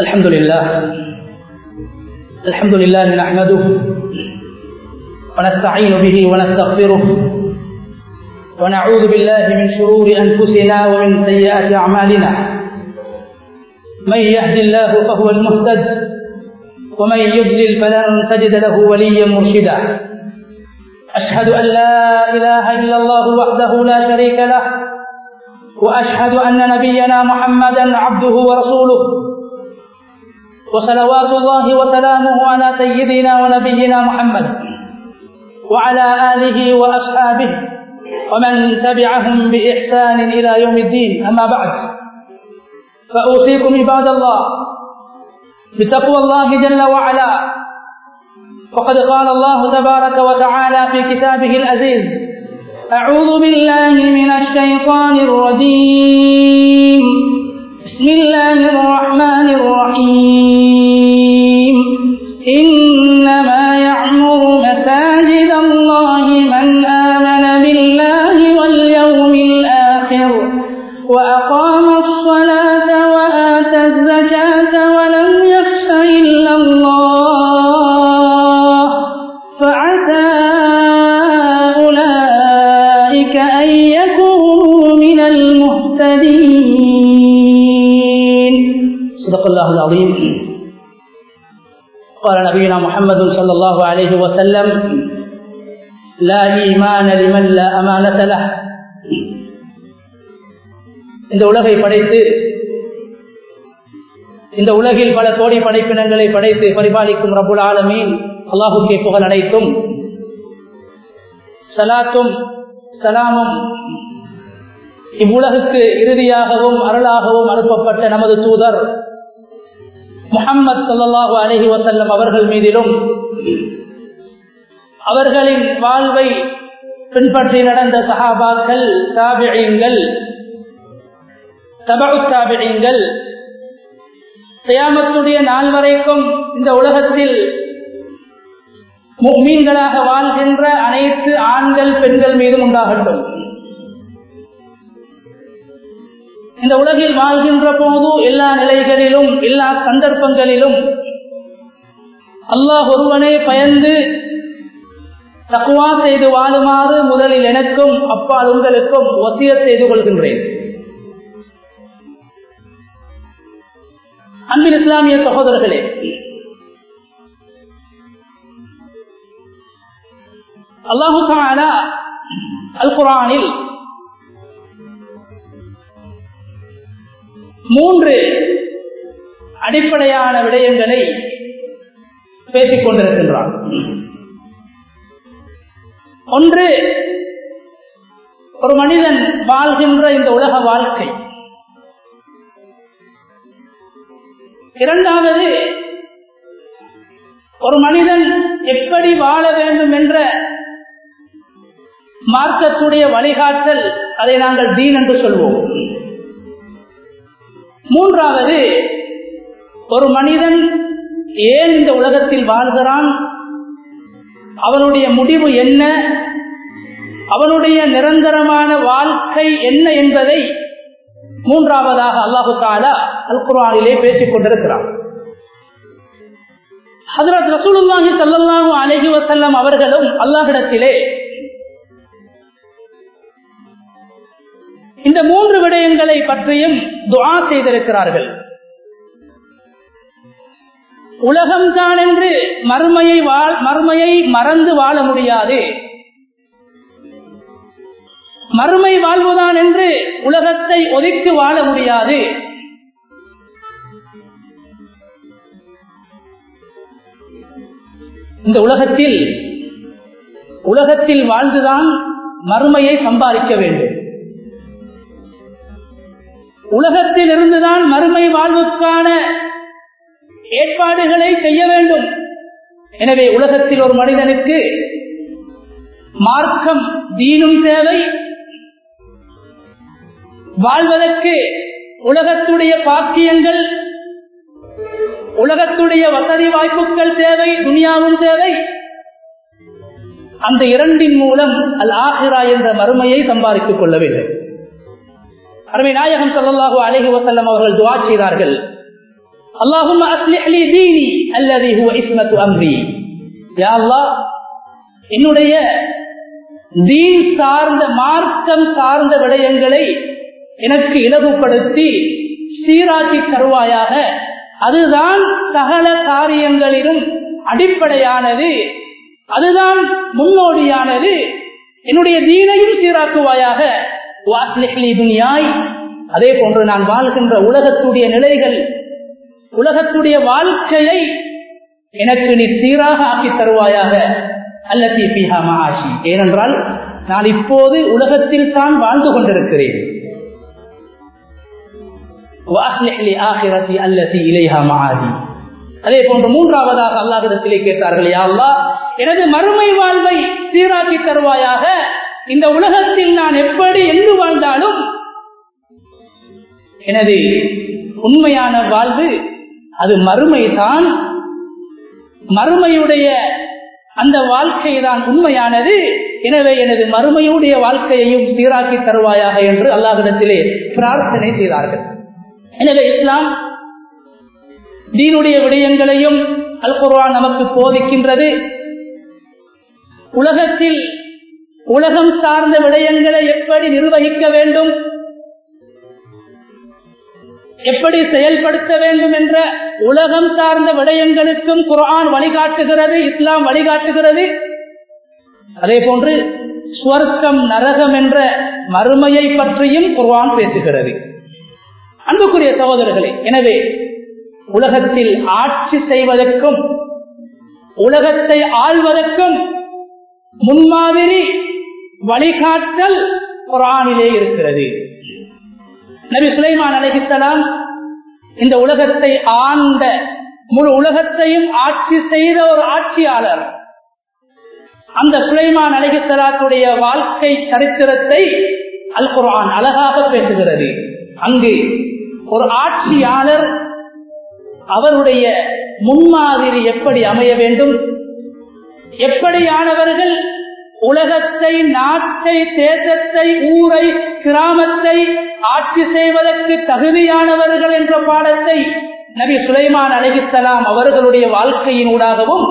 الحمد لله الحمد لله نحمده ونستعين به ونستغفره ونعوذ بالله من شرور أنفسنا ومن سيئات أعمالنا من يهد الله فهو المهتد ومن يضلل فلن تجد له وليا مرشدا أشهد أن لا إله إلا الله وحده لا شريك له وأشهد أن نبينا محمدا عبده ورسوله وصلوات الله وسلامه على سيدنا ونبينا محمد وعلى آله وأصحابه ومن تبعهم بإحسان إلى يوم الدين أما بعد فأوصيكم عباد الله بتقوى الله جل وعلا وقد قال الله تبارك وتعالى في كتابه العزيز أعوذ بالله من الشيطان الرجيم بسم الله الرحمن الرحيم إنما يعمر مساجد الله من آمن بالله واليوم الآخر وأقام الصلاة وآتى الزكاة ولم يخش إلا الله فعسى أولئك أن يكونوا من المهتدين صدق الله العظيم قال نبينا محمد صلى الله عليه وسلم لا إيمان لمن لا أمانة له இந்த உலகை படைத்து இந்த உலகில் பல கோடி படைப்பினங்களை படைத்து பரிபாலிக்கும் ரபுல் ஆலமீன் அல்லாஹுக்கே புகழ் அனைத்தும் சலாத்தும் சலாமும் இவ்வுலகுக்கு இறுதியாகவும் அருளாகவும் அனுப்பப்பட்ட நமது தூதர் முகம்மது சொல்லல்லாஹு அலஹி வசல்லம் அவர்கள் மீதிலும் அவர்களின் வாழ்வை பின்பற்றி நடந்த சஹாபாக்கள் தாபியங்கள் தபு தாபியங்கள் செய்யாமத்துடைய நாள் வரைக்கும் இந்த உலகத்தில் மீன்களாக வாழ்கின்ற அனைத்து ஆண்கள் பெண்கள் மீதும் உண்டாகட்டும் இந்த உலகில் வாழ்கின்ற போது எல்லா நிலைகளிலும் எல்லா சந்தர்ப்பங்களிலும் அல்லாஹ் ஒருவனை பயந்து தக்குவா செய்து வாழுமாறு முதலில் எனக்கும் அப்பால் உங்களுக்கும் ஒசிய செய்து கொள்கின்றேன் அன்பின் இஸ்லாமிய சகோதரர்களே அல்லாஹு அல் குரானில் மூன்று அடிப்படையான விடயங்களை பேசிக் கொண்டிருக்கின்றான் ஒன்று ஒரு மனிதன் வாழ்கின்ற இந்த உலக வாழ்க்கை இரண்டாவது ஒரு மனிதன் எப்படி வாழ வேண்டும் என்ற மார்க்கத்துடைய வழிகாட்டல் அதை நாங்கள் தீன் என்று சொல்வோம் மூன்றாவது ஒரு மனிதன் ஏன் இந்த உலகத்தில் வாழ்கிறான் அவனுடைய முடிவு என்ன அவனுடைய நிரந்தரமான வாழ்க்கை என்ன என்பதை மூன்றாவதாக அல்லாஹு தாலா அல் குரானிலே பேசிக் கொண்டிருக்கிறார் ஹசரத் ரசூலுல்லாஹி சல்லாஹூ அலஹி வசல்லம் அவர்களும் அல்லாஹிடத்திலே இந்த மூன்று விடயங்களை பற்றியும் துவா செய்திருக்கிறார்கள் உலகம்தான் என்று மறுமையை மறுமையை மறந்து வாழ முடியாது மறுமை வாழ்வுதான் என்று உலகத்தை ஒதுக்கி வாழ முடியாது இந்த உலகத்தில் உலகத்தில் வாழ்ந்துதான் மறுமையை சம்பாதிக்க வேண்டும் உலகத்தில் இருந்துதான் மறுமை வாழ்வுக்கான ஏற்பாடுகளை செய்ய வேண்டும் எனவே உலகத்தில் ஒரு மனிதனுக்கு மார்க்கம் தீனும் தேவை வாழ்வதற்கு உலகத்துடைய பாக்கியங்கள் உலகத்துடைய வசதி வாய்ப்புகள் தேவை துனியாவும் தேவை அந்த இரண்டின் மூலம் அல் ஆஹிரா என்ற மறுமையை சம்பாதித்துக் கொள்ள வேண்டும் அருமை நாயகம் ஸல்லல்லாஹு அலைஹி வஸல்லம் அவர்கள் துஆ செய்தார்கள் اللهم اصلح لي ديني الذي هو اسمة امري يا الله என்னுடைய தீன் சார்ந்த மார்க்கம் சார்ந்த விடயங்களை எனக்கு இலகுப்படுத்தி சீராக்கி தருவாயாக அதுதான் சகல காரியங்களிலும் அடிப்படையானது அதுதான் முன்னோடியானது என்னுடைய தீனையும் சீராக்குவாயாக துனியாய் அதே போன்று நான் வாழ்கின்ற உலகத்துடைய நிலைகள் உலகத்துடைய வாழ்க்கையை எனக்கு நீ சீராக ஆக்கி தருவாயாக அல்லத்தி பிஹா மகாஷி ஏனென்றால் நான் இப்போது உலகத்தில் தான் வாழ்ந்து கொண்டிருக்கிறேன் அதே போன்று மூன்றாவதாக அல்லாஹிடத்திலே கேட்டார்கள் யாழ்லா எனது மறுமை வாழ்வை சீராக்கி தருவாயாக இந்த உலகத்தில் நான் எப்படி எங்கு வாழ்ந்தாலும் எனது உண்மையான வாழ்வு அது மறுமைதான் மறுமையுடைய அந்த வாழ்க்கை தான் உண்மையானது எனவே எனது மறுமையுடைய வாழ்க்கையையும் சீராக்கி தருவாயாக என்று அல்லாஹிடத்திலே பிரார்த்தனை செய்தார்கள் எனவே இஸ்லாம் தீனுடைய விடயங்களையும் அல் குர்வான் நமக்கு போதிக்கின்றது உலகத்தில் உலகம் சார்ந்த விடயங்களை எப்படி நிர்வகிக்க வேண்டும் எப்படி செயல்படுத்த வேண்டும் என்ற உலகம் சார்ந்த விடயங்களுக்கும் குரான் வழிகாட்டுகிறது இஸ்லாம் வழிகாட்டுகிறது அதே போன்று ஸ்வர்க்கம் நரகம் என்ற மறுமையை பற்றியும் குர்வான் பேசுகிறது அன்புக்குரிய சகோதரர்களே எனவே உலகத்தில் ஆட்சி செய்வதற்கும் உலகத்தை ஆள்வதற்கும் முன்மாதிரி வழிகாட்டல் குரானிலே இருக்கிறது நபி சுலைமான் அலஹிசலாம் இந்த உலகத்தை ஆண்ட முழு உலகத்தையும் ஆட்சி செய்த ஒரு ஆட்சியாளர் அந்த சுலைமான் அலஹிசலாத்துடைய வாழ்க்கை சரித்திரத்தை அல் குரான் அழகாக பேசுகிறது அங்கு ஒரு ஆட்சியாளர் அவருடைய முன்மாதிரி எப்படி அமைய வேண்டும் எப்படியானவர்கள் உலகத்தை நாட்டை தேசத்தை ஊரை கிராமத்தை ஆட்சி செய்வதற்கு தகுதியானவர்கள் என்ற பாடத்தை நபி சுலைமான் அலிசலாம் அவர்களுடைய வாழ்க்கையினூடாகவும்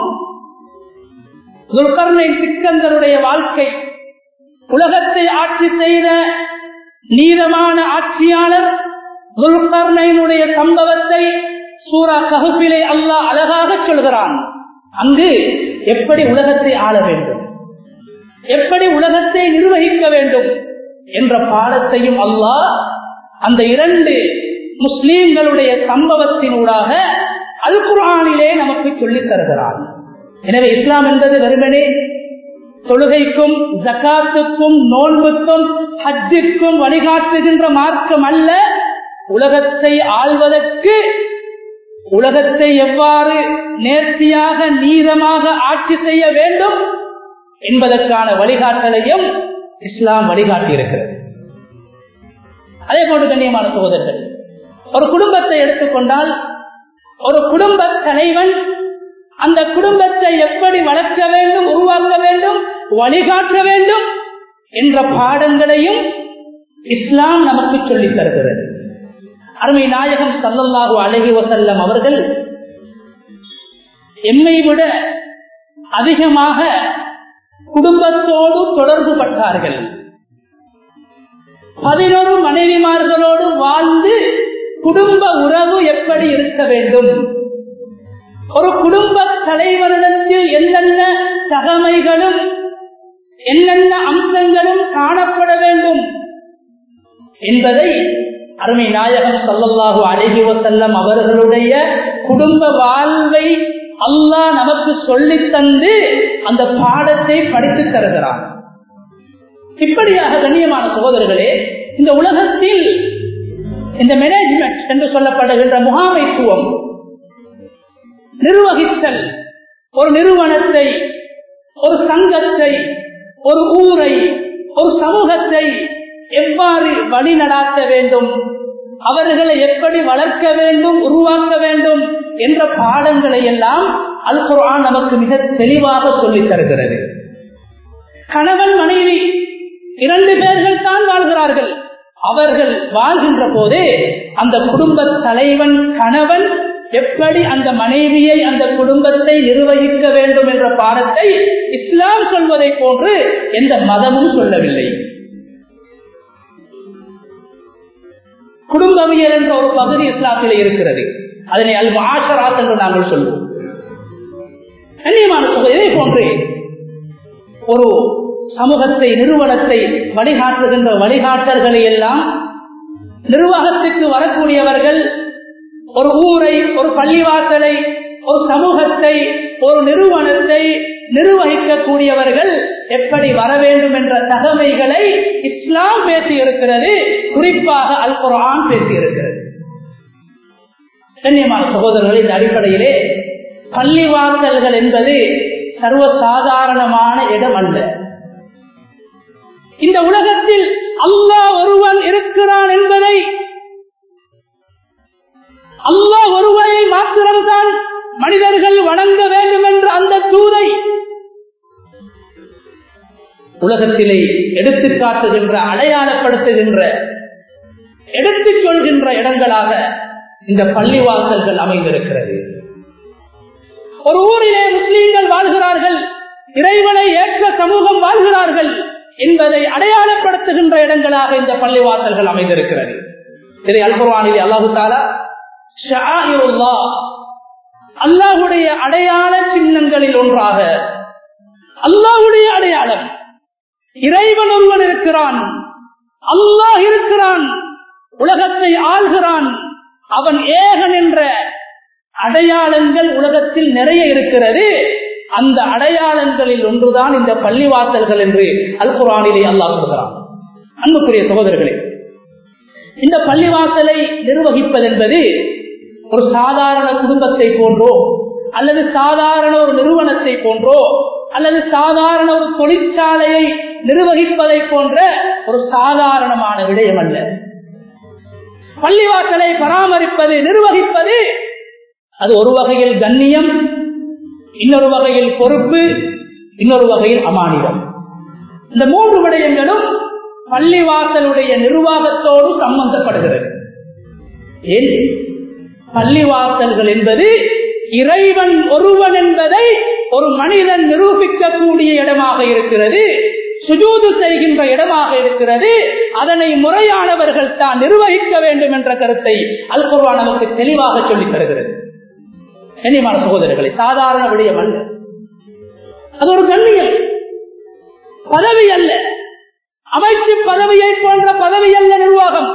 துல்கர்ணை சிக்கந்தருடைய வாழ்க்கை உலகத்தை ஆட்சி செய்த நீதமான ஆட்சியாளர் துல்கர்ணையினுடைய சம்பவத்தை சூரா ககுப்பிலே அல்லாஹ் அழகாக சொல்கிறான் அங்கு எப்படி உலகத்தை ஆள வேண்டும் எப்படி உலகத்தை நிர்வகிக்க வேண்டும் என்ற பாடத்தையும் அல்லாஹ் அந்த இரண்டு முஸ்லீம்களுடைய சம்பவத்தினூடாக அல் குரானிலே நமக்கு சொல்லித் தருகிறான் எனவே இஸ்லாம் என்பது வெறுமனே தொழுகைக்கும் ஜக்காத்துக்கும் நோன்புக்கும் ஹஜ்ஜுக்கும் வழிகாட்டுகின்ற மார்க்கம் அல்ல உலகத்தை ஆள்வதற்கு உலகத்தை எவ்வாறு நேர்த்தியாக நீதமாக ஆட்சி செய்ய வேண்டும் என்பதற்கான வழிகாட்டலையும் இஸ்லாம் வழிகாட்டி இருக்கிறது அதே போன்று கண்ணியமான சகோதரர்கள் ஒரு குடும்பத்தை எடுத்துக்கொண்டால் ஒரு குடும்ப தலைவன் அந்த குடும்பத்தை எப்படி வளர்க்க வேண்டும் உருவாக்க வேண்டும் வழிகாட்ட வேண்டும் என்ற பாடங்களையும் இஸ்லாம் நமக்கு சொல்லித் தருகிறது அருமை நாயகம் சல்லல்லாஹு அழகி வசல்லம் அவர்கள் எம்மை விட அதிகமாக குடும்பத்தோடு தொடர்பு பட்டார்கள் பதினொரு மனைவிமார்களோடு வாழ்ந்து குடும்ப உறவு எப்படி இருக்க வேண்டும் ஒரு குடும்ப தலைவரிடத்தில் என்னென்ன தகமைகளும் என்னென்ன அம்சங்களும் காணப்பட வேண்டும் என்பதை அருமை நாயகம் சல்லல்லாஹு அழகி வசல்லம் அவர்களுடைய குடும்ப வாழ்வை அல்லாஹ் நமக்கு சொல்லி தந்து அந்த பாடத்தை படித்து தருகிறான் இப்படியாக கண்ணியமான சகோதரர்களே இந்த உலகத்தில் இந்த மேனேஜ்மெண்ட் என்று சொல்லப்படுகின்ற முகாமைத்துவம் நிர்வகித்தல் ஒரு நிறுவனத்தை ஒரு சங்கத்தை ஒரு ஊரை ஒரு சமூகத்தை எவ்வாறு வழி நடாத்த வேண்டும் அவர்களை எப்படி வளர்க்க வேண்டும் உருவாக்க வேண்டும் என்ற பாடங்களை எல்லாம் அல் குர்ஆன் நமக்கு மிக தெளிவாக சொல்லித் தருகிறது கணவன் மனைவி இரண்டு பேர்கள் தான் வாழ்கிறார்கள் அவர்கள் வாழ்கின்ற போதே அந்த குடும்ப தலைவன் கணவன் எப்படி அந்த மனைவியை அந்த குடும்பத்தை நிர்வகிக்க வேண்டும் என்ற பாடத்தை இஸ்லாம் சொல்வதை போன்று எந்த மதமும் சொல்லவில்லை குடும்பவியல் என்ற ஒரு பகுதி இஸ்லாத்திலே இருக்கிறது அதனை அல் ஆஷராத் என்று நாங்கள் சொல்வோம் கண்ணியமான சொல்வது இதே போன்று ஒரு சமூகத்தை நிறுவனத்தை வழிகாட்டுகின்ற வழிகாட்டல்களை எல்லாம் நிர்வாகத்துக்கு வரக்கூடியவர்கள் ஒரு ஊரை ஒரு பள்ளிவாசலை ஒரு சமூகத்தை ஒரு நிறுவனத்தை நிர்வகிக்கக்கூடியவர்கள் எப்படி வர வேண்டும் என்ற தகமைகளை இஸ்லாம் பேசியிருக்கிறது குறிப்பாக அல் குரான் பேசியிருக்கிறது கண்ணியமான சகோதரர்கள் இந்த அடிப்படையிலே பள்ளிவாசல்கள் என்பது சர்வசாதாரணமான இடம் அல்ல இந்த உலகத்தில் அல்லாஹ் ஒருவன் இருக்கிறான் என்பதை அல்லாஹ் ஒருவனை மாத்திரம்தான் மனிதர்கள் வணங்க வேண்டும் என்ற அந்த தூதை உலகத்திலே எடுத்துக் காட்டுகின்ற அடையாளப்படுத்துகின்ற எடுத்துச் சொல்கின்ற இடங்களாக இந்த பள்ளிவாசல்கள் அமைந்திருக்கிறது ஒரு ஊரிலே முஸ்லீம்கள் வாழ்கிறார்கள் இறைவனை ஏற்ற சமூகம் வாழ்கிறார்கள் என்பதை அடையாளப்படுத்துகின்ற இடங்களாக இந்த பள்ளிவாசல்கள் அமைந்திருக்கிறது இதை அல்குர்வானிலே அல்லாஹு தாலா அல்லாஹுடைய அடையாள சின்னங்களில் ஒன்றாக அல்லாஹுடைய அடையாளம் இறைவன் ஒருவன் இருக்கிறான் அல்லாஹ் இருக்கிறான் உலகத்தை ஆள்கிறான் அவன் ஏகன் என்ற அடையாளங்கள் உலகத்தில் நிறைய இருக்கிறது அந்த அடையாளங்களில் ஒன்றுதான் இந்த பள்ளிவாசல்கள் என்று அல் குரானிலே அல்லாஹ் சொல்கிறான் அன்புக்குரிய சகோதரர்களே இந்த பள்ளிவாசலை நிர்வகிப்பது என்பது ஒரு சாதாரண குடும்பத்தை போன்றோ அல்லது சாதாரண ஒரு நிறுவனத்தை போன்றோ அல்லது சாதாரண ஒரு தொழிற்சாலையை நிர்வகிப்பதை போன்ற ஒரு சாதாரணமான விடயம் அல்ல பள்ளிவாசலை பராமரிப்பது நிர்வகிப்பது அது ஒரு வகையில் கண்ணியம் இன்னொரு வகையில் பொறுப்பு இன்னொரு வகையில் அமானிடம் இந்த மூன்று விடயங்களும் பள்ளிவாசலுடைய நிர்வாகத்தோடு சம்பந்தப்படுகிறது ஏன் பள்ளிவாசல்கள் என்பது இறைவன் ஒருவன் என்பதை ஒரு மனிதன் நிரூபிக்கக்கூடிய இடமாக இருக்கிறது சுஜூது செய்கின்ற இடமாக இருக்கிறது அதனை முறையானவர்கள் தான் நிர்வகிக்க வேண்டும் என்ற கருத்தை அல் குர்வான் நமக்கு தெளிவாக சொல்லித் தருகிறது கண்ணியமான சகோதரர்களை சாதாரண விடயம் அல்ல அது ஒரு கண்ணியம் பதவி அல்ல அமைச்சு பதவியை போன்ற பதவி அல்ல நிர்வாகம்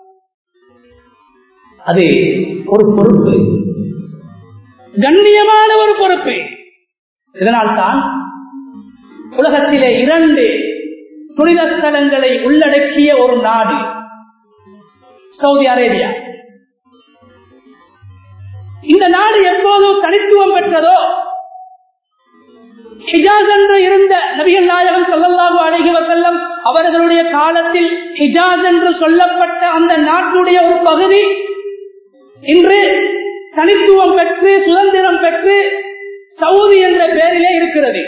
அது ஒரு பொறுப்பு கண்ணியமான ஒரு பொறுப்பு இதனால்தான் உலகத்திலே இரண்டு புனித ஸ்தலங்களை உள்ளடக்கிய ஒரு நாடு சவுதி அரேபியா இந்த நாடு எப்போது தனித்துவம் பெற்றதோ ஹிஜாஸ் என்று இருந்த நபிகள் நாயகம் சொல்லல்லாஹு அழகி வசல்லம் அவர்களுடைய காலத்தில் ஹிஜாஸ் என்று சொல்லப்பட்ட அந்த நாட்டுடைய ஒரு பகுதி இன்று தனித்துவம் பெற்று சுதந்திரம் பெற்று சவுதி என்ற பெயரிலே இருக்கிறது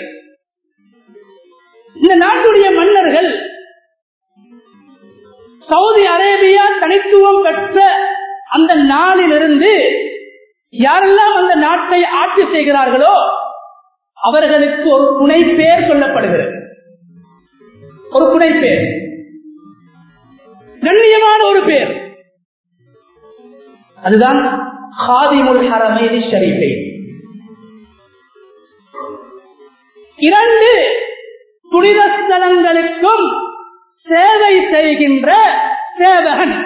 இந்த நாட்டுடைய மன்னர்கள் சவுதி அரேபியா தனித்துவம் பெற்ற அந்த நாளிலிருந்து யாரெல்லாம் அந்த நாட்டை ஆட்சி செய்கிறார்களோ அவர்களுக்கு ஒரு துணை பேர் சொல்லப்படுகிறது ஒரு துணை பேர் கண்ணியமான ஒரு பேர் அதுதான் ஹாதிமுல் ஹரமைனி ஷரீஃபை இரண்டு புனித ஸ்தலங்களுக்கும் சேவை செய்கின்ற சேவகன்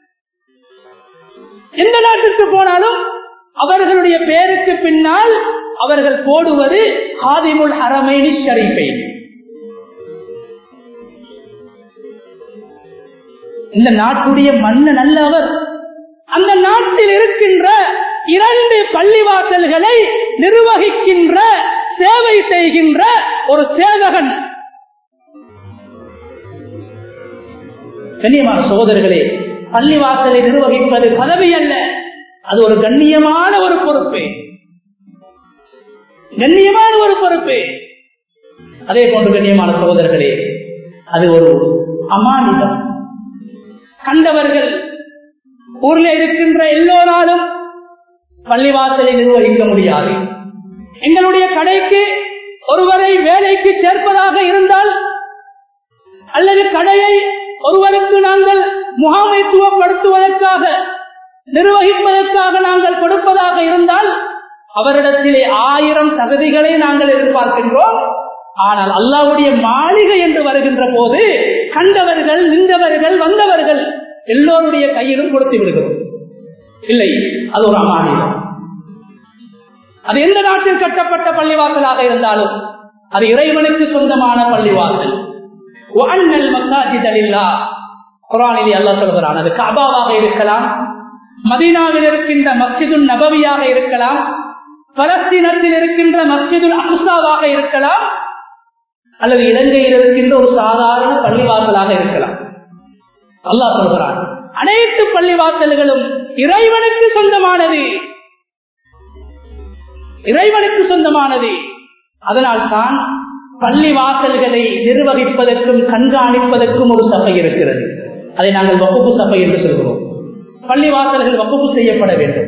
எந்த நாட்டுக்கு போனாலும் அவர்களுடைய பேருக்கு பின்னால் அவர்கள் போடுவது ஹாதிமுல் ஹரமைனி ஷரீஃபை இந்த நாட்டுடைய மன்னன் அல்ல அவர் அந்த நாட்டில் இருக்கின்ற இரண்டு பள்ளிவாசல்களை நிர்வகிக்கின்ற சேவை செய்கின்ற ஒரு சேவகன் கண்ணியமான சகோதரர்களே பள்ளிவாசலை நிர்வகிப்பது பதவி அல்ல அது ஒரு கண்ணியமான ஒரு பொறுப்பு கண்ணியமான ஒரு பொறுப்பு அதே போன்று கண்ணியமான சகோதரர்களே அது ஒரு அமானிதம் கண்டவர்கள் ஊர்ல இருக்கின்ற எல்லோராலும் பள்ளிவாசலை நிர்வகிக்க முடியாது எங்களுடைய கடைக்கு ஒருவரை வேலைக்கு சேர்ப்பதாக இருந்தால் அல்லது கடையை ஒருவருக்கு நாங்கள் முகாமைத்துவப்படுத்துவதற்காக நிர்வகிப்பதற்காக நாங்கள் கொடுப்பதாக இருந்தால் அவரிடத்திலே ஆயிரம் தகுதிகளை நாங்கள் எதிர்பார்க்கின்றோம் ஆனால் அல்லாவுடைய மாளிகை என்று வருகின்ற போது கண்டவர்கள் நின்றவர்கள் வந்தவர்கள் எல்லோருடைய கையிலும் கொடுத்து விடுகிறோம் இல்லை அது ஒரு அமானியம் அது எந்த நாட்டில் கட்டப்பட்ட பள்ளிவாசலாக இருந்தாலும் அது இறைவனுக்கு சொந்தமான பள்ளிவாசல் குரானிலே அல்லா சொல்கிறான் அது காபாவாக இருக்கலாம் மதீனாவில் இருக்கின்ற மஸ்ஜிது நபவியாக இருக்கலாம் பலஸ்தீனத்தில் இருக்கின்ற மஸ்ஜிது அகுசாவாக இருக்கலாம் அல்லது இலங்கையில் இருக்கின்ற ஒரு சாதாரண பள்ளிவாசலாக இருக்கலாம் அல்லாஹ் சொல்கிறான் அனைத்து பள்ளிவாசல்களும் இறைவனுக்கு சொந்தமானது இறைவனுக்கு சொந்தமானது அதனால் தான் பள்ளி வாசல்களை நிர்வகிப்பதற்கும் கண்காணிப்பதற்கும் ஒரு சபை இருக்கிறது அதை நாங்கள் வகுப்பு சபை என்று சொல்கிறோம் பள்ளி வாசல்கள் வகுப்பு செய்யப்பட வேண்டும்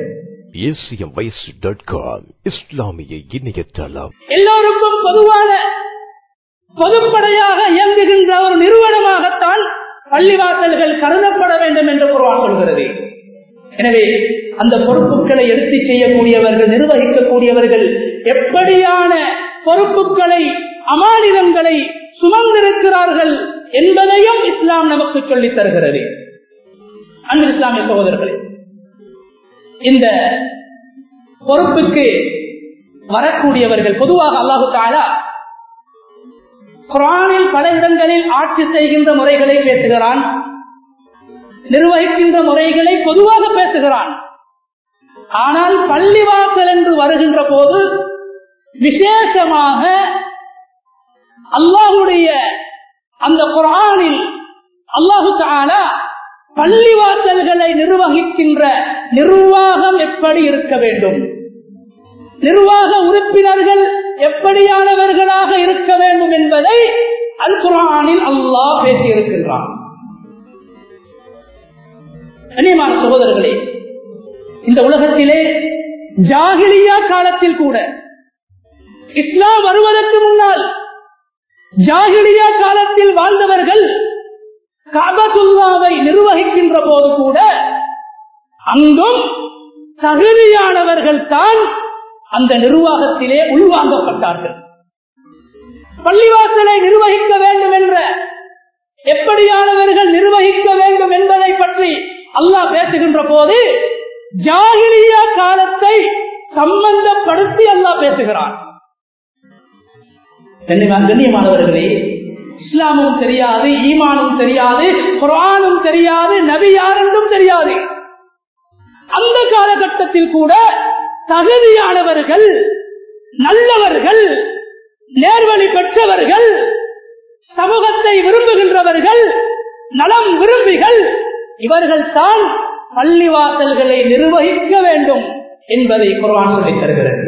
இஸ்லாமிய இணையதளம் எல்லோருக்கும் பொதுவான பொதுப்படையாக இயங்குகின்ற ஒரு நிறுவனமாகத்தான் பள்ளிவாசல்கள் கருதப்பட வேண்டும் என்று குர்ஆன் சொல்கிறது எனவே அந்த பொறுப்புகளை எடுத்து செய்யக்கூடியவர்கள் நிர்வகிக்கக்கூடியவர்கள் எப்படியான பொறுப்புகளை அமானிதங்களை சுமந்திருக்கிறார்கள் என்பதையும் இஸ்லாம் நமக்கு சொல்லித் தருகிறது அன்பு இஸ்லாமிய சகோதரர்களே இந்த பொறுப்புக்கு வரக்கூடியவர்கள் பொதுவாக அல்லாஹு தாலா குரானில் பல இடங்களில் ஆட்சி செய்கின்ற முறைகளை பேசுகிறான் நிர்வகிக்கின்ற முறைகளை பொதுவாக பேசுகிறான் ஆனால் பள்ளிவாசல் என்று வருகின்ற போது விசேஷமாக அல்லாஹுடைய அந்த குரானில் அல்லாஹு தாலா பள்ளிவாசல்களை நிர்வகிக்கின்ற நிர்வாகம் எப்படி இருக்க வேண்டும் நிர்வாக உறுப்பினர்கள் எப்படியானவர்களாக இருக்க வேண்டும் என்பதை அல் குரானில் அல்லாஹ் பேசியிருக்கின்றான் கண்ணியமான சகோதரர்களே இந்த உலகத்திலே ஜாகிலியா காலத்தில் கூட இஸ்லாம் வருவதற்கு முன்னால் ஜாகிலியா காலத்தில் வாழ்ந்தவர்கள் காபத்துல்லாவை நிர்வகிக்கின்ற போது கூட அங்கும் தகுதியானவர்கள் தான் அந்த நிர்வாகத்திலே உள்வாங்கப்பட்டார்கள் பள்ளிவாசலை நிர்வகிக்க வேண்டும் என்ற எப்படியானவர்கள் நிர்வகிக்க வேண்டும் என்பதை பற்றி அல்லாஹ் பேசுகின்ற போது ஜாகிரியா காலத்தை சம்பந்தப்படுத்தி அல்லாஹ் பேசுகிறான் கண்ணியமானவர்களே இஸ்லாமும் தெரியாது ஈமானும் தெரியாது குரானும் தெரியாது நபி யாரென்றும் தெரியாது அந்த காலகட்டத்தில் கூட தகுதியானவர்கள் நல்லவர்கள் நேர்வழி பெற்றவர்கள் சமூகத்தை விரும்புகின்றவர்கள் நலம் விரும்பிகள் இவர்கள் தான் பள்ளிவாசல்களை நிர்வகிக்க வேண்டும் என்பதை குர்ஆன் சொல்லித் தருகிறது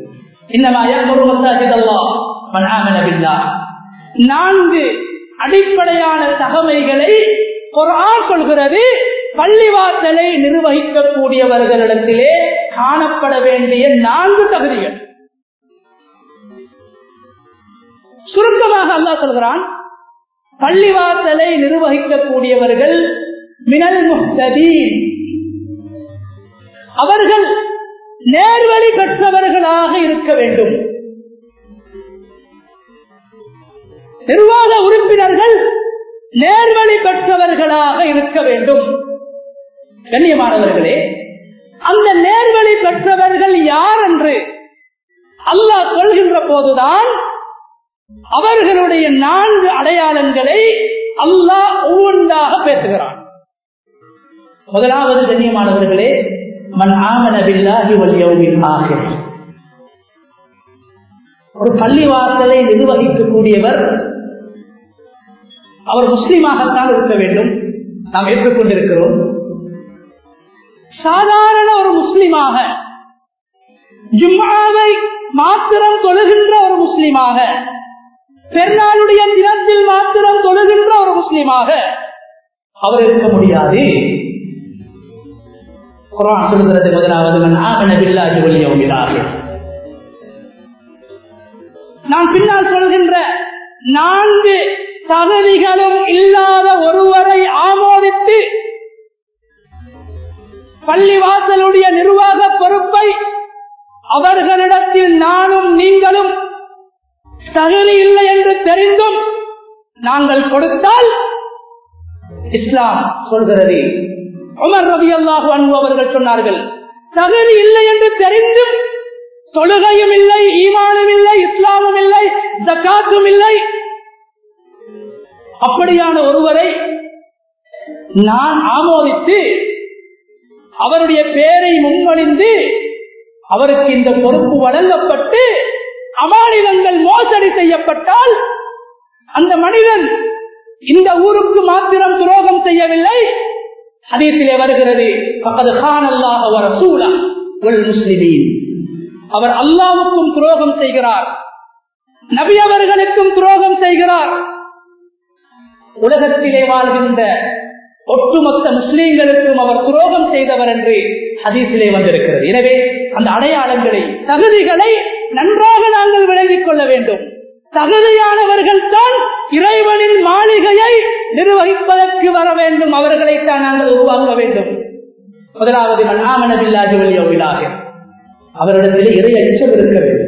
நான்கு அடிப்படையான தகமைகளை குர்ஆன் சொல்கிறது பள்ளிவாசலை நிர்வகிக்கக்கூடியவர்களிடத்திலே காணப்பட வேண்டிய நான்கு தகுதிகள் சுருக்கமாக அல்லாஹ் சொல்கிறான் பள்ளிவாசலை நிர்வகிக்கக்கூடியவர்கள் மினல் முஹ்ததீன் அவர்கள் நேர்வழி பெற்றவர்களாக இருக்க வேண்டும் நிர்வாக உறுப்பினர்கள் நேர்வழி பெற்றவர்களாக இருக்க வேண்டும் கண்ணியமானவர்களே அந்த நேர்வழி பெற்றவர்கள் யார் என்று அல்லாஹ் சொல்கின்ற போதுதான் அவர்களுடைய நான்கு அடையாளங்களை அல்லாஹ் ஒவ்வொன்றாக பேசுகிறான் முதலாவது கண்ணியமானவர்களே மன் ஆமனபில்லாஹி வல்யௌமில் ஆகிர் ஒரு பள்ளிவாசலை நிர்வகிக்கக்கூடியவர் அவர் முஸ்லீமாகத்தான் இருக்க வேண்டும் நாம் ஏற்றுக்கொண்டிருக்கிறோம் சாதாரண ஒரு முஸ்லிமாக ஜும்மாவை மாத்திரம் தொழுகின்ற ஒரு முஸ்லிமாக பெருநாளுடைய தினத்தில் மாத்திரம் தொழுகின்ற ஒரு முஸ்லிமாக அவர் இருக்க முடியாது குரான் சொல்கிறது முதலாவது மன் ஆமன பில்லாஹி வல் யௌமில் ஆகிர் நான் பின்னால் சொல்கின்ற நான்கு தகுதிகளும் இல்லாத ஒருவரை ஆமோதித்து பள்ளிவாசலுடைய நிர்வாக பொறுப்பை அவர்களிடத்தில் நானும் நீங்களும் தகுதி இல்லை என்று தெரிந்தும் நாங்கள் கொடுத்தால் இஸ்லாம் சொல்கிறது உமர் ரவி அல்லாஹு அன்பு அவர்கள் சொன்னார்கள் தகுதி இல்லை என்று தெரிந்தும் தொழுகையும் இல்லை ஈமானும் இல்லை இஸ்லாமும் இல்லை ஜக்காத்தும் இல்லை அப்படியான ஒருவரை நான் ஆமோதித்து அவருடைய பெயரை முன்மொழிந்து அவருக்கு இந்த பொறுப்பு வழங்கப்பட்டு அமானிதங்கள் மோசடி செய்யப்பட்டால் அந்த மனிதன் இந்த ஊருக்கு மாத்திரம் துரோகம் செய்யவில்லை அதீத்திலே வருகிறது பக்கது கான் அல்லாஹ் அவர் சூழா முஸ்லிமீன் அவர் அல்லாவுக்கும் துரோகம் செய்கிறார் நபி அவர்களுக்கும் துரோகம் செய்கிறார் உலகத்திலே வாழ்கின்ற ஒட்டுமொத்த முஸ்லீம்களுக்கும் அவர் துரோகம் செய்தவர் என்று ஹதீசிலே வந்திருக்கிறது எனவே அந்த அடையாளங்களை தகுதிகளை நன்றாக நாங்கள் விளங்கிக் கொள்ள வேண்டும் தகுதியானவர்கள் தான் இறைவனின் மாளிகையை நிர்வகிப்பதற்கு வர வேண்டும் அவர்களைத்தான் நாங்கள் உருவாக்க வேண்டும் முதலாவது மன்னாமனவில்லாது வழியோவிலாக அவரிடத்திலே இறை அச்சம் இருக்க வேண்டும்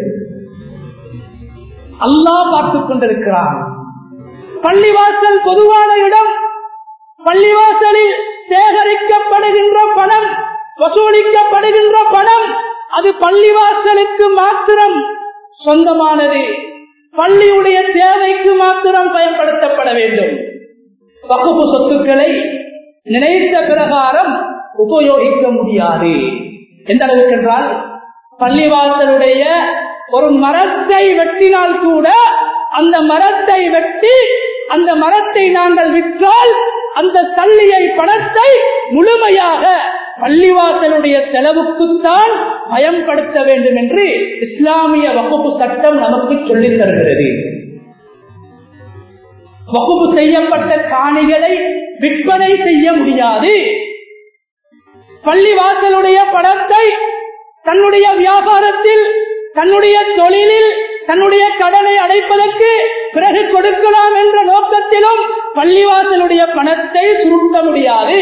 அல்லாஹ் பார்த்துக் கொண்டிருக்கிறான் பள்ளிவாசல் பொதுவான இடம் பள்ளிவாசலில் சேகரிக்கப்படுகின்ற பணம் வசூலிக்கப்படுகின்ற பணம் அது பள்ளிவாசலுக்கு மாத்திரம் சொந்தமானது பள்ளியுடைய தேவைக்கு மாத்திரம் பயன்படுத்தப்பட வேண்டும் வகுப்பு சொத்துக்களை நினைத்த பிரகாரம் உபயோகிக்க முடியாது எந்த அளவுக்கு என்றால் பள்ளிவாசலுடைய ஒரு மரத்தை வெட்டினால் கூட அந்த மரத்தை வெட்டி அந்த மரத்தை நாங்கள் விற்றால் அந்த சல்லியை பணத்தை முழுமையாக பள்ளிவாசலுடைய செலவுக்குத்தான் பயன்படுத்த வேண்டும் என்று இஸ்லாமிய வகுப்பு சட்டம் நமக்கு சொல்லித் தருகிறது வகுப்பு செய்யப்பட்ட காணிகளை விற்பனை செய்ய முடியாது பள்ளிவாசலுடைய பணத்தை தன்னுடைய வியாபாரத்தில் தன்னுடைய தொழிலில் தன்னுடைய கடனை அடைப்பதற்கு பிறகு கொடுக்கலாம் என்ற நோக்கத்திலும் பள்ளிவாசலுடைய பணத்தை சுருட்ட முடியாது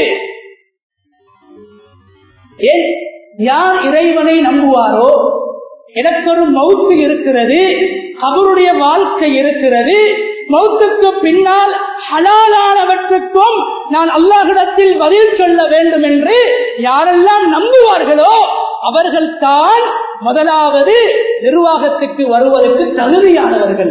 ஏன் யார் இறைவனை நம்புவாரோ எனக்கு ஒரு மவுத்து இருக்கிறது அவருடைய வாழ்க்கை இருக்கிறது மௌத்துக்கு பின்னால் ஹலாலானவற்றுக்கும் நான் அல்லாஹிடத்தில் பதில் சொல்ல வேண்டும் என்று யாரெல்லாம் நம்புவார்களோ அவர்கள் தான் முதலாவது நிர்வாகத்துக்கு வருவதற்கு தகுதியானவர்கள்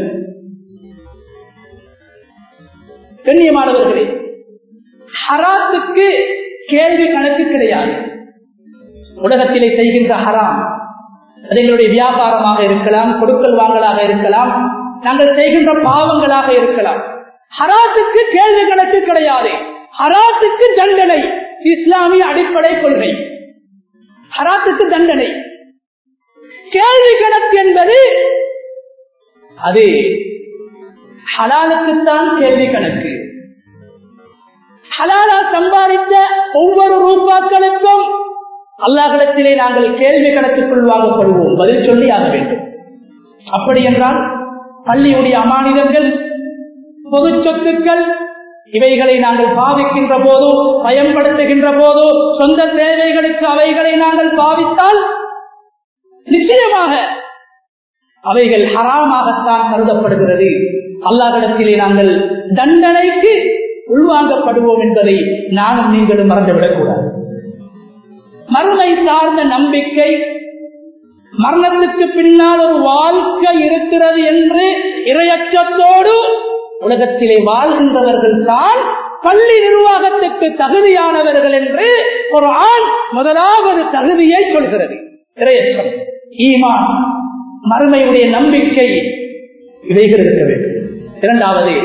கண்ணியமானவர்களே ஹராத்துக்கு கேள்வி கணக்கு கிடையாது உலகத்திலே செய்கின்ற ஹராம் அது எங்களுடைய வியாபாரமாக இருக்கலாம் கொடுக்கல் வாங்கலாக இருக்கலாம் நாங்கள் செய்கின்ற பாவங்களாக இருக்கலாம் ஹராத்துக்கு கேள்வி கணக்கு கிடையாது ஹராத்துக்கு தண்டனை இஸ்லாமிய அடிப்படை கொள்கை ஹராத்துக்கு தண்டனை கேள்வி கணக்கு என்பது அது ஹலாலுக்குத்தான் கேள்வி கணக்கு ஹலாலா சம்பாதித்த ஒவ்வொரு ரூபாக்களுக்கும் அல்லாஹிடத்திலே நாங்கள் கேள்வி கணக்குக்குள் வாங்கப்படுவோம் பதில் சொல்லி ஆக வேண்டும் அப்படி என்றால் பள்ளியுடைய அமானிதங்கள் பொது சொத்துக்கள் இவைகளை நாங்கள் பாவிக்கின்ற போதோ பயன்படுத்துகின்ற போதோ சொந்த தேவைகளுக்கு அவைகளை நாங்கள் பாவித்தால் நிச்சயமாக அவைகள் ஹராமாகத்தான் கருதப்படுகிறது அல்லாஹிடத்திலே நாங்கள் தண்டனைக்கு உள்வாங்கப்படுவோம் என்பதை நானும் நீங்களும் மறந்துவிடக் கூடாது மறுமை சார்ந்த நம்பிக்கை மரணத்துக்கு பின்னால் ஒரு வாழ்க்கை இருக்கிறது என்று இரையச்சத்தோடு உலகத்திலே வாழ்கின்றவர்கள் தான் பள்ளி நிர்வாகத்துக்கு தகுதியானவர்கள் என்று ஒரு ஆண் முதலாவது தகுதியை சொல்கிறது இரையச்சம் ஈமான் மறுமையுடைய நம்பிக்கை இவைகள் இருக்க வேண்டும் இரண்டாவது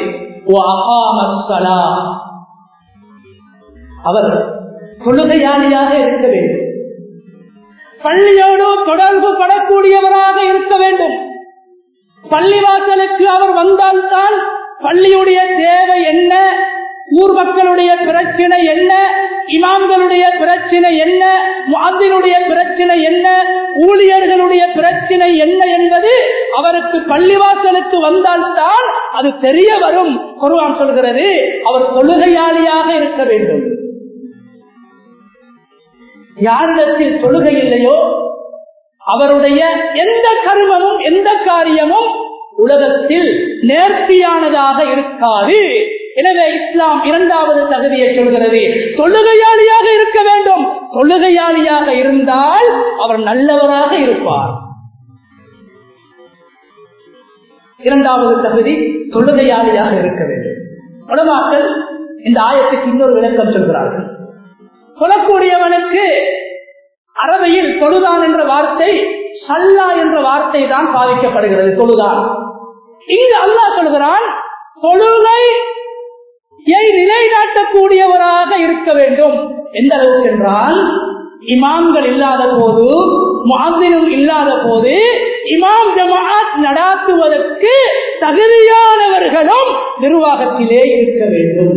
அவர் தொழுகையாளியாக இருக்க வேண்டும் பள்ளியோடு தொடர்பு படக்கூடியவராக இருக்க வேண்டும் பள்ளிவாசலுக்கு அவர் வந்தால்தான் பள்ளியுடைய தேவை என்ன ஊர் மக்களுடைய பிரச்சனை என்ன இமாம்களுடைய பிரச்சனை என்ன மாதினுடைய பிரச்சனை என்ன ஊழியர்களுடைய பிரச்சனை என்ன என்பது அவருக்கு பள்ளிவாசலுக்கு வந்தால்தான் அது தெரிய வரும் குருவான் சொல்கிறது அவர் தொழுகையாளியாக இருக்க வேண்டும் யாரிடத்தில் தொழுகை இல்லையோ அவருடைய எந்த கருமமும் எந்த காரியமும் உலகத்தில் நேர்த்தியானதாக இருக்காது எனவே இஸ்லாம் இரண்டாவது தகுதியை சொல்கிறது தொழுகையாளியாக இருக்க வேண்டும் தொழுகையாளியாக இருந்தால் அவர் நல்லவராக இருப்பார் இரண்டாவது தகுதி தொழுகையாளியாக இருக்க வேண்டும் உலமாக்கள் இந்த ஆயத்துக்கு இன்னொரு விளக்கம் சொல்கிறார்கள் சொல்லக்கூடியவனுக்கு அரபையில் தொழுதான் என்ற வார்த்தை சல்லா என்ற வார்த்தை தான் பாதிக்கப்படுகிறது தொழுதான் இங்கு அல்லாஹ் சொல்கிறான் தொழுகை நிலைநாட்டக்கூடியவராக இருக்க வேண்டும் எந்த அளவுக்கு என்றால் இமாம்கள் இல்லாத போது மாதினும் இல்லாத போது இமாம் ஜமாத் நடாத்துவதற்கு தகுதியானவர்களும் நிர்வாகத்திலே இருக்க வேண்டும்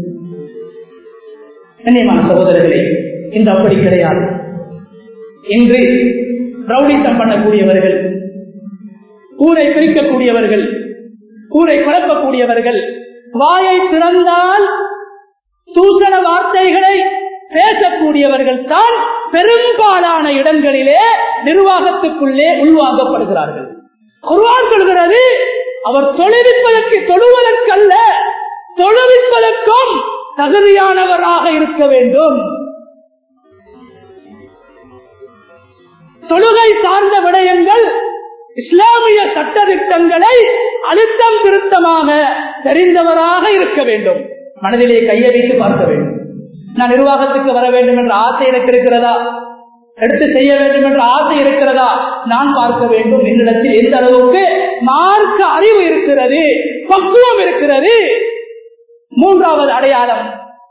கண்ணியமான சகோதரர்களே இன்று அப்படி கிடையாது இன்று ரவுடிசம் பண்ணக்கூடியவர்கள் ஊரை பிரிக்கக்கூடியவர்கள் ஊரை குழப்பக்கூடியவர்கள் வாயை திறந்தால் சூசன வார்த்தைகளை பேசக்கூடியவர்கள் தான் பெரும்பாலான இடங்களிலே நிர்வாகத்துக்குள்ளே உள்வாங்கப்படுகிறார்கள் குர்வான் சொல்கிறது அவர் தொழுவிப்பதற்கு தொழுவதற்கல்ல தொழுவிப்பதற்கும் தகுதியானவராக இருக்க வேண்டும் தொழுகை சார்ந்த விடயங்கள் இஸ்லாமிய சட்டத்திட்டங்களை அழுத்தம் திருத்தமாக தெரிந்தவராக இருக்க வேண்டும் மனதிலே கையை வைத்து பார்க்க வேண்டும் நான் நிர்வாகத்துக்கு வர வேண்டும் என்ற ஆசை எனக்கு இருக்கிறதா எடுத்து செய்ய வேண்டும் என்ற ஆசை இருக்கிறதா நான் பார்க்க வேண்டும் என்னிடத்தில் எந்த அளவுக்கு மார்க்க அறிவு இருக்கிறது பக்குவம் இருக்கிறது மூன்றாவது அடையாளம்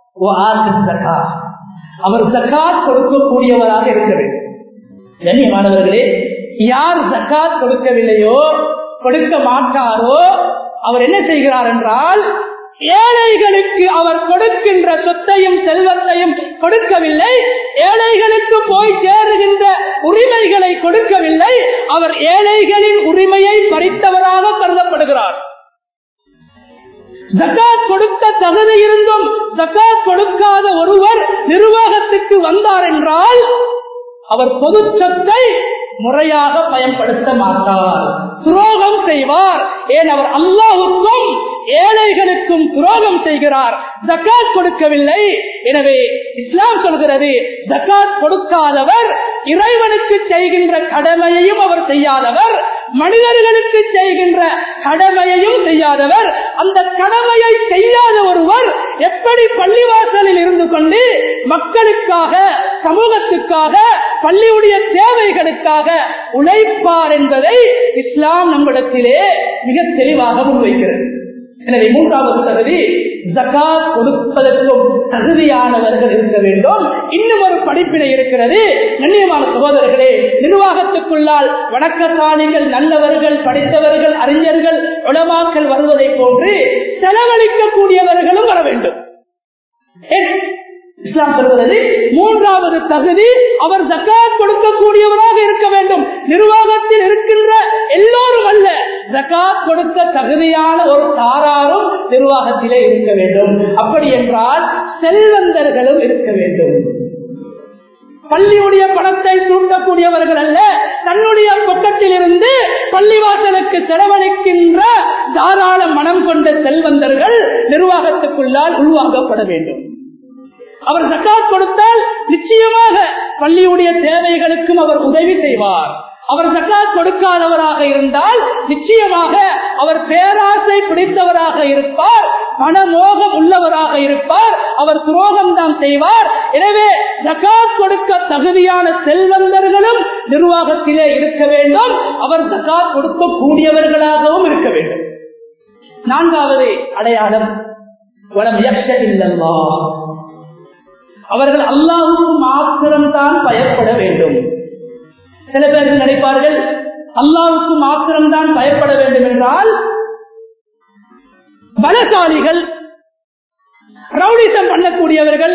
அவர் சக்காத் கொடுக்கக்கூடியவராக இருக்க வேண்டும் கண்ணியமானவர்களே யார் ஜக்காத் கொடுக்கவில்லையோ கொடுக்க மாட்டாரோ அவர் என்ன செய்கிறார் என்றால் ஏழைகளுக்கு அவர் கொடுக்கின்ற சொத்தையும் செல்வத்தையும் கொடுக்கவில்லை ஏழைகளுக்கு போய் சேருகின்ற உரிமைகளை கொடுக்கவில்லை அவர் ஏழைகளின் உரிமையை பறித்தவராக கருதப்படுகிறார் ஜக்காத் கொடுத்த தகுதி இருந்தும் ஜக்காத் கொடுக்காத ஒருவர் நிர்வாகத்துக்கு வந்தார் என்றால் அவர் பொது சொத்தை முறையாக பயன்படுத்த மாட்டார் துரோகம் செய்வார் ஏன் அவர் அல்லாஹுக்கும் ஏழைகளுக்கும் துரோகம் செய்கிறார் ஜக்காத் கொடுக்கவில்லை எனவே இஸ்லாம் சொல்கிறது ஜக்காத் கொடுக்காதவர் இறைவனுக்கு செய்கின்ற கடமையையும் அவர் செய்யாதவர் மனிதர்களுக்கு செய்கின்ற கடமையையும் செய்யாதவர் அந்த கடமையை செய்யாத ஒருவர் எப்படி பள்ளிவாசலில் இருந்து கொண்டு மக்களுக்காக சமூகத்துக்காக பள்ளியுடைய தேவைகளுக்காக உழைப்பார் என்பதை இஸ்லாம் நம்மிடத்திலே மிக தெளிவாக முன்வைக்கிறது எனவே மூன்றாவது தகுதி ஜகாத் கொடுப்பதற்கும் தகுதியானவர்கள் இருக்க வேண்டும் இன்னும் ஒரு படிப்பினை இருக்கிறது கண்ணியமான சகோதரர்களே நிர்வாகத்துக்குள்ளால் வணக்கசாலிகள் நல்லவர்கள் படித்தவர்கள் அறிஞர்கள் உளமாக்கல் வருவதை போன்று செலவழிக்கக்கூடியவர்களும் வர வேண்டும் இஸ்லாம் சொல்வது மூன்றாவது தகுதி அவர் ஜக்காத் கொடுக்கக்கூடியவராக இருக்க வேண்டும் நிர்வாகத்தில் இருக்கின்ற எல்லோரும் அல்ல ஜக்காத் கொடுக்க தகுதியான ஒரு தாராரும் நிர்வாகத்திலே இருக்க வேண்டும் அப்படி என்றால் செல்வந்தர்களும் இருக்க வேண்டும் பள்ளியுடைய பணத்தை சூட்டக்கூடியவர்கள் அல்ல தன்னுடைய பக்கத்தில் இருந்து பள்ளிவாசலுக்கு செலவழிக்கின்ற தாராள மனம் கொண்ட செல்வந்தர்கள் நிர்வாகத்துக்குள்ளால் உள்வாங்கப்பட வேண்டும் அவர் ஜக்காத் கொடுத்தால் நிச்சயமாக பள்ளியுடைய தேவைகளுக்கும் அவர் உதவி செய்வார் அவர் ஜக்காத் கொடுக்காதவராக இருந்தால் நிச்சயமாக அவர் பேராசை பிடித்தவராக இருப்பார் மனமோகம் உள்ளவராக இருப்பார் அவர் துரோகம் தான் செய்வார் எனவே ஜக்காத் கொடுக்க தகுதியான செல்வந்தர்களும் நிர்வாகத்திலே இருக்க வேண்டும் அவர் ஜக்காத் கொடுக்க கூடியவர்களாகவும் இருக்க வேண்டும் நான்காவது அடையாளம் வளம் யக்ஷ இல்லல்லா அவர்கள் அல்லாவுக்கு மாத்திரம்தான் பயப்பட வேண்டும் சில பேர்கள் நினைப்பார்கள் அல்லாவுக்கு மாத்திரம்தான் பயப்பட வேண்டும் என்றால் பலசாலிகள் ரவுடிசம் பண்ணக்கூடியவர்கள்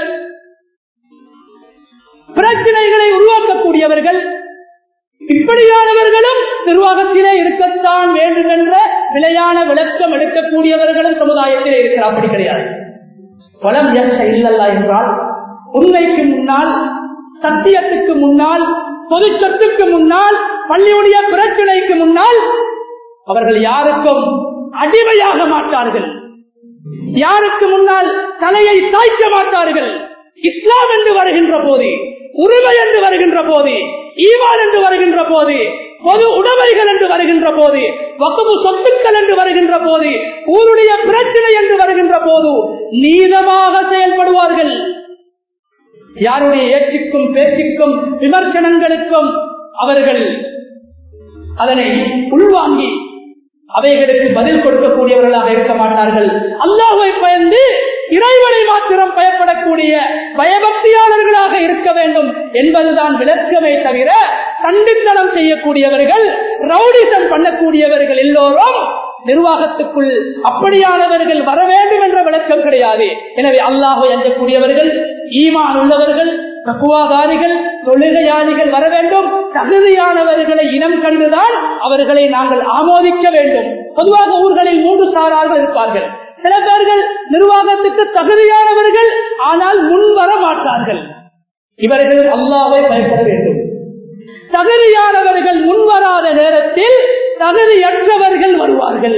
பிரச்சனைகளை உருவாக்கக்கூடியவர்கள் இப்படியானவர்களும் நிர்வாகத்திலே இருக்கத்தான் வேண்டும் என்ற விலையான விளக்கம் எடுக்கக்கூடியவர்களும் சமுதாயத்திலே இருக்கிறார் அப்படி கிடையாது பலம் எச்ச இல்லல்லா என்றால் உண்மைக்கு முன்னால் சத்தியத்துக்கு முன்னால் பொது சொத்துக்கு முன்னால் பள்ளியுடைய பிரச்சனைக்கு முன்னால் அவர்கள் யாருக்கும் அடிமையாக மாட்டார்கள் யாருக்கு முன்னால் தலையை சாய்க்க மாட்டார்கள் இஸ்லாம் என்று வருகின்ற போது உரிமை என்று வருகின்ற போது ஈவான் என்று வருகின்ற போது பொது உடைமைகள் என்று வருகின்ற போது வகுப்பு சொத்துக்கள் என்று வருகின்ற போது ஊருடைய பிரச்சனை என்று வருகின்ற போது நீளமாக செயல்படுவார்கள் யாருடைய ஏற்றுக்கும் பேச்சுக்கும் விமர்சனங்களுக்கும் அவர்கள் அதனை உள்வாங்கி அவைகளுக்கு பதில் கொடுக்கக்கூடியவர்களாக இருக்க மாட்டார்கள் அல்லாஹை பயந்து இறைவனை மாத்திரம் பயப்படக்கூடிய பயபக்தியாளர்களாக இருக்க வேண்டும் என்பதுதான் விளக்கமே தவிர கண்டித்தனம் செய்யக்கூடியவர்கள் ரவுடிசம் பண்ணக்கூடியவர்கள் எல்லோரும் நிர்வாகத்துக்குள் அப்படியானவர்கள் வர வேண்டும் என்ற விளக்கம் கிடையாது எனவே அல்லாஹை அஞ்சக்கூடியவர்கள் ஈமான் உள்ளவர்கள் தக்குவாதாரிகள் தொழுகையாளிகள் வர வேண்டும் தகுதியானவர்களை இனம் கண்டுதான் அவர்களை நாங்கள் ஆமோதிக்க வேண்டும் பொதுவாக ஊர்களில் மூன்று சாரார்கள் இருப்பார்கள் சில பேர்கள் நிர்வாகத்துக்கு தகுதியானவர்கள் ஆனால் முன் வர மாட்டார்கள் இவர்கள் அல்லாவை பயப்பட வேண்டும் தகுதியானவர்கள் முன்வராத நேரத்தில் தகுதியற்றவர்கள் வருவார்கள்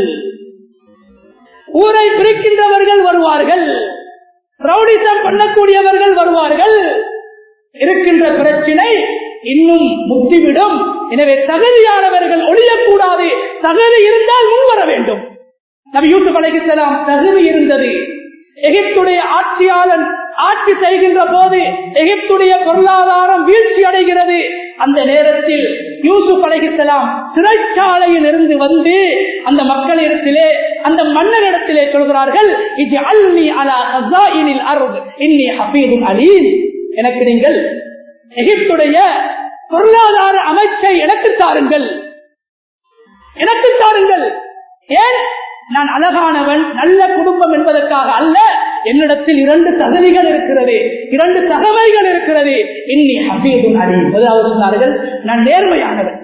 ஊரை பிரிக்கின்றவர்கள் வருவார்கள் ரவுடிசம் பண்ணக்கூடியவர்கள் வருவார்கள் இருக்கின்ற பிரச்சினை இன்னும் முக்திவிடும் எனவே தகுதியானவர்கள் ஒழியக்கூடாது தகுதி இருந்தால் முன்வர வேண்டும் நபி யூசுப் அலைகிசலாம் தகுதி இருந்தது எகிப்துடைய ஆட்சியாளன் ஆட்சி செய்கின்ற போது எகிப்துடைய பொருளாதாரம் வீழ்ச்சி அடைகிறது அந்த நேரத்தில் யூசுப் அலைகிசலாம் சிறைச்சாலையில் இருந்து வந்து அந்த மக்களிடத்திலே அந்த மன்னரிடத்திலே சொல்கிறார்கள் இது அல்னி அலா ஹசாயினில் அருள் இன்னி ஹபீதும் அலீம் எனக்கு நீங்கள் எகிப்துடைய பொருளாதார அமைச்சை எனக்கு தாருங்கள் எனக்கு தாருங்கள் ஏன் நான் அழகானவன் நல்ல குடும்பம் என்பதற்காக அல்ல என்னிடத்தில் இரண்டு தகுதிகள் இருக்கிறது இரண்டு தகவைகள் இருக்கிறது இன்னி ஹபீதுன் அலி முதலாவது சொன்னார்கள் நான் நேர்மையானவன்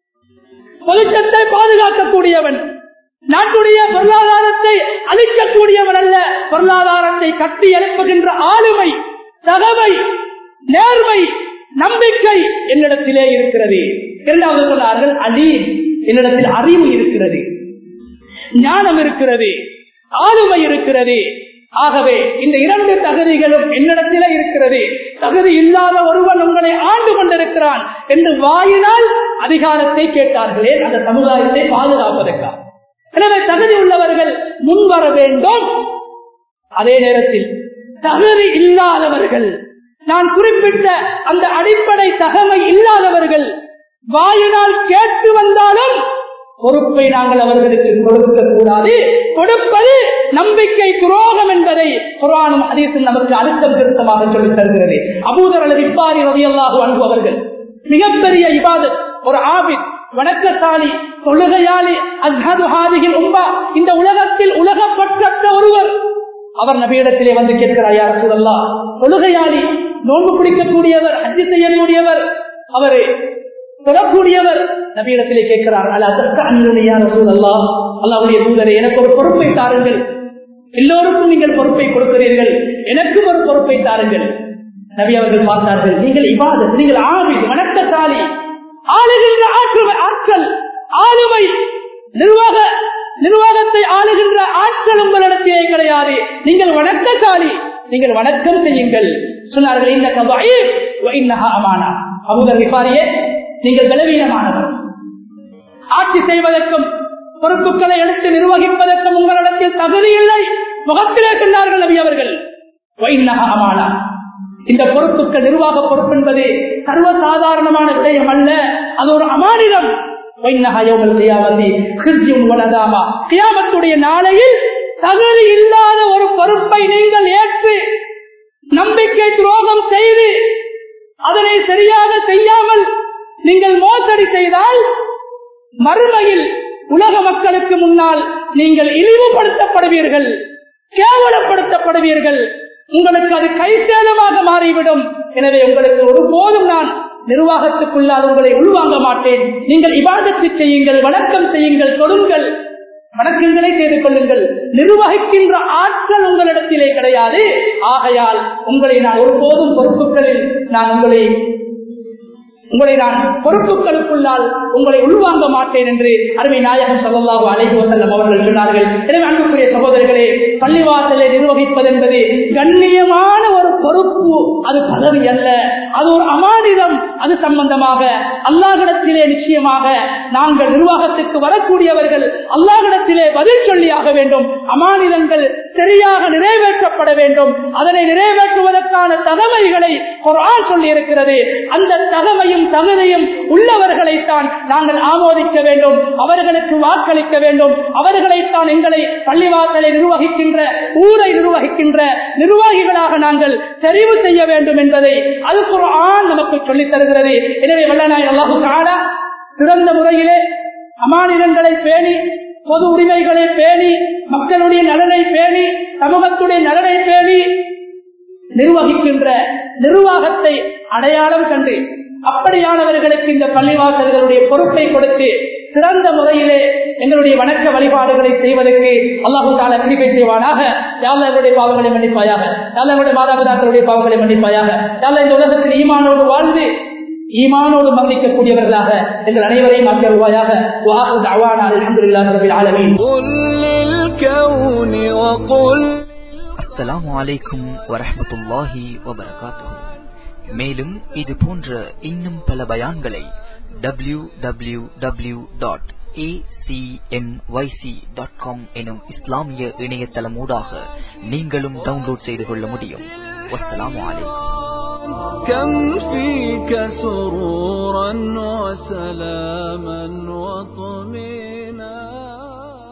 பொதுச்சத்தை பாதுகாக்கக்கூடியவன் நாட்டுடைய பொருளாதாரத்தை அளிக்கக்கூடியவன் அல்ல பொருளாதாரத்தை கட்டி எழுப்புகின்ற ஆளுமை தகவை நேர்மை நம்பிக்கை என்னிடத்திலே இருக்கிறது இரண்டாவது சொன்னார்கள் அலி என்னிடத்தில் அறிவு இருக்கிறது ஞானம் இருக்கிறது ஆளுமை இருக்கிறது ஆகவே இந்த இரண்டு தகுதிகளும் என்னிடத்திலே இருக்கிறது தகுதி இல்லாத ஒருவன் உங்களை ஆண்டு கொண்டிருக்கிறான் என்று வாயினால் அதிகாரத்தை கேட்டார்களே அந்த சமுதாயத்தை பாதுகாப்பதற்காக எனவே தகுதி உள்ளவர்கள் முன்வர வேண்டும் அதே நேரத்தில் தகுதி இல்லாதவர்கள் நான் குறிப்பிட்ட அந்த அடிப்படை தகமை இல்லாதவர்கள் வாயினால் கேட்டு வந்தாலும் பொறுப்பை நாங்கள் அவர்களுக்கு கொடுக்க கூடாது கொடுப்பது நம்பிக்கை துரோகம் என்பதை குரானும் அதீசும் நமக்கு அழுத்தம் திருத்தமாக சொல்லித் தருகிறது அபூதர் அல்லது இப்பாரி ரதியல்லாக அனுபவர்கள் மிகப்பெரிய இபாதத் ஒரு ஆபித் வணக்கசாலி தொழுகையாளி அஸ்ஹது ஹாதிகில் உம்பா இந்த உலகத்தில் உலகப்பற்ற ஒருவர் அவர் நபியிடத்திலே வந்து கேட்கிறார் யார் சூழல்லா தொழுகையாளி நோன்பு பிடிக்கக்கூடியவர் அஜி செய்யக்கூடியவர் அவரு சொல்லக்கூடியவர் நபியிடத்திலே கேட்கிறார் அல்ல அதற்கு அன்புடையார் சூழல்லா அல்லாவுடைய தூதரை எனக்கு ஒரு பொறுப்பை தாருங்கள் எல்லோருக்கும் நீங்கள் பொறுப்பை கொடுக்கிறீர்கள் எனக்கும் ஒரு பொறுப்பை தாருங்கள் நபி அவர்கள் பார்த்தார்கள் நீங்கள் இவாத நீங்கள் ஆவி வணக்கசாலி ஆளுகின்ற ஆற்றல் ஆற்றல் ஆளுமை நிர்வாக நிர்வாகத்தை ஆளுகின்ற ஆற்றல் உங்களிடத்திலே கிடையாது நீங்கள் வணக்கசாலி நீங்கள் வணக்கம் செய்யுங்கள் சொன்னார்கள் இந்த கவாயின்னஹா அமானா அபுதர் விபாரியே நீங்கள் பலவீனமானவர் ஆட்சி செய்வதற்கும் பொறுப்புகளை எடுத்து நிர்வகிப்பதற்கும் உங்களிடத்தில் தகுதி இல்லை முகத்திலே சொன்னார்கள் நபி அவர்கள் வைன்னஹா அமானா இந்த பொறுப்புக்கு நிர்வாக பொறுப்பு என்பது சர்வசாதாரணமான விடயம் அல்ல அது ஒரு அமானிடம் நாளையில் தகுதி இல்லாத ஒரு பொறுப்பை நீங்கள் ஏற்று நம்பிக்கை துரோகம் செய்து அதனை சரியாக செய்யாமல் நீங்கள் மோசடி செய்தால் மறுமையில் உலக மக்களுக்கு முன்னால் நீங்கள் இழிவுபடுத்தப்படுவீர்கள் கேவலப்படுத்தப்படுவீர்கள் உங்களுக்கு அது கைசேதமாக மாறிவிடும் எனவே உங்களுக்கு ஒருபோதும் நான் நிர்வாகத்துக்குள்ளால் உங்களை உள்வாங்க மாட்டேன் நீங்கள் இபாதத்து செய்யுங்கள் வணக்கம் செய்யுங்கள் கொடுங்கள் வணக்கங்களை செய்து கொள்ளுங்கள் நிர்வகிக்கின்ற ஆற்றல் உங்களிடத்திலே கிடையாது ஆகையால் உங்களை நான் ஒருபோதும் பொறுப்புகளில் நான் உங்களை உங்களை நான் பொறுப்புகளுக்குள்ளால் உங்களை உள்வாங்க மாட்டேன் என்று அருமை நாயகம் சொல்லல்லாஹு அலைஹி வசல்லம் அவர்கள் சொன்னார்கள் எனவே அன்புக்குரிய சகோதரர்களே பள்ளிவாசலை நிர்வகிப்பது என்பது கண்ணியமான ஒரு பொறுப்பு அது பதவி அல்ல அது ஒரு அமானிதம் அது சம்பந்தமாக அல்லாஹிடத்திலே நிச்சயமாக நாங்கள் நிர்வாகத்துக்கு வரக்கூடியவர்கள் அல்லாஹிடத்திலே பதில் சொல்லியாக வேண்டும் அமானிதங்கள் சரியாக நிறைவேற்றப்பட வேண்டும் அதனை நிறைவேற்றுவதற்கான தகவல்களை ஒரு ஆள் சொல்லி இருக்கிறது அந்த தகமையும் தகுதியும் உள்ளவர்களைத்தான் நாங்கள் ஆமோதிக்க வேண்டும் அவர்களுக்கு வாக்களிக்க வேண்டும் அவர்களைத்தான் எங்களை பள்ளிவாசலை நிர்வகிக்கின்ற ஊரை நிர்வகிக்கின்ற நிர்வாகிகளாக நாங்கள் தெரிவு செய்ய வேண்டும் என்பதை அது ஒரு ஆண் நமக்கு சொல்லித் தருகிறது எனவே வல்லநாய் அல்லாஹு காணா சிறந்த முறையிலே அமானிதங்களை பேணி பொது உரிமைகளை பேணி மக்களுடைய நலனை பேணி சமூகத்துடைய நலனை பேணி நிர்வகிக்கின்ற நிர்வாகத்தை அடையாளம் கண்டு அப்படியானவர்களுக்கு இந்த பள்ளிவாசல்களுடைய பொறுப்பை கொடுத்து சிறந்த முறையிலே எங்களுடைய வணக்க வழிபாடுகளை செய்வதற்கு அல்லாஹு தால கிருப்பை செய்வானாக யாழ்லருடைய பாவங்களை மன்னிப்பாயாக யாழ்லருடைய மாதாபிதாக்களுடைய பாவங்களை மன்னிப்பாயாக யாழ்ல இந்த உலகத்தில் ஈமானோடு வாழ்ந்து ஈமானோடு மன்னிக்கக்கூடியவர்களாக எங்கள் அனைவரையும் ஆக்கியருவாயாக அஸ்ஸலாமு அலைக்கும் வரஹமத்துல்லாஹி வபரகாத்துஹு மேலும் இது போன்ற இன்னும் பல பயான்களை W W W dot acmyc.com எனும் இஸ்லாமிய இணையதளமூடாக நீங்களும் டவுன்லோட் செய்து கொள்ள முடியும் வஸ்ஸலாமு அலைக்கும் كم فيك سرورا وسلاما وطمئنا